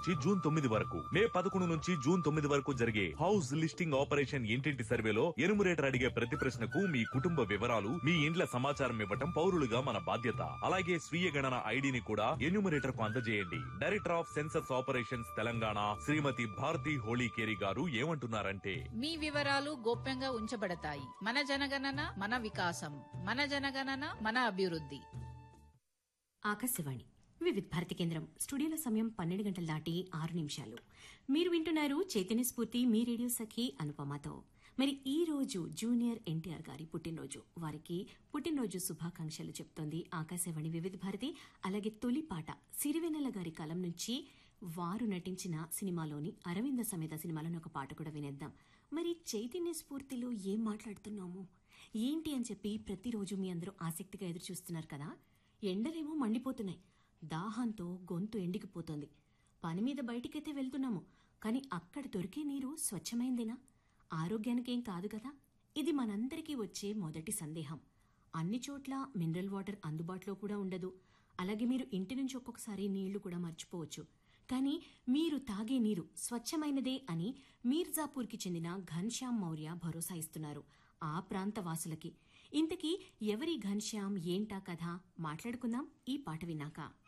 నుంచి జూన్ తొమ్మిది వరకు మే పదకొండు నుంచి జూన్ తొమ్మిది వరకు జరిగే హౌస్ లిస్టింగ్ ఆపరేషన్ ఇంటింటి సర్వేలో ఎనుమరేటర్ అడిగే ప్రతి ప్రశ్నకు మీ కుటుంబ వివరాలు మీ ఇండ్ల సమాచారం ఇవ్వటం పౌరులుగా మన బాధ్యత అలాగే స్వీయ గణన ఐడిని కూడా ఎన్యూమరేటర్ కు అందజేయండి director of census operations Telangana Shrimati Bharati Holikeri గారు ఏమంటున్నారంటే మీ వివరాలు గోప్యంగా ఉంచబడతాయి మన జనగణన మన వికాసం మన జనగణన మన అభివృద్ధి ఆకాశవాణి వివిధ భారతి కేంద్రం స్టూడియోలో సమయం పన్నెండు గంటల దాటి ఆరు నిమిషాలు మీరు వింటున్నారు చైతన్య స్ఫూర్తి మీ రేడియో సఖి అనుపమతో మరి ఈ రోజు జూనియర్ ఎన్టీఆర్ గారి పుట్టినరోజు వారికి పుట్టినరోజు శుభాకాంక్షలు చెప్తోంది ఆకాశవాణి వివిధ భారతి అలాగే తొలి పాట సిరివెన్నెల గారి కాలం నుంచి వారు నటించిన సినిమాలోని అరవింద సమేత సినిమాలోని ఒక పాట కూడా వినేద్దాం మరి చైతన్య స్ఫూర్తిలో ఏం మాట్లాడుతున్నాము ఏంటి అని చెప్పి ప్రతిరోజు మీ అందరూ ఆసక్తిగా ఎదురు చూస్తున్నారు కదా ఎండలేమో మండిపోతున్నాయి దాహంతో గొంతు ఎండికిపోతోంది పని మీద బయటికైతే వెళ్తున్నాము కానీ అక్కడ దొరికే నీరు స్వచ్ఛమైందేనా ఆరోగ్యానికేం కాదు కదా ఇది మనందరికీ వచ్చే మొదటి సందేహం అన్ని చోట్ల మినరల్ వాటర్ అందుబాటులో కూడా ఉండదు అలాగే మీరు ఇంటి నుంచి ఒక్కొక్కసారి నీళ్లు కూడా మర్చిపోవచ్చు కానీ మీరు తాగే నీరు స్వచ్ఛమైనదే అని మీర్జాపూర్కి చెందిన ఘన్శ్యామ్ మౌర్య భరోసా ఇస్తున్నారు ఆ ప్రాంత వాసులకి ఇంతకీ ఎవరి ఘన్శ్యామ్ ఏంటా కథ మాట్లాడుకుందాం ఈ పాట విన్నాక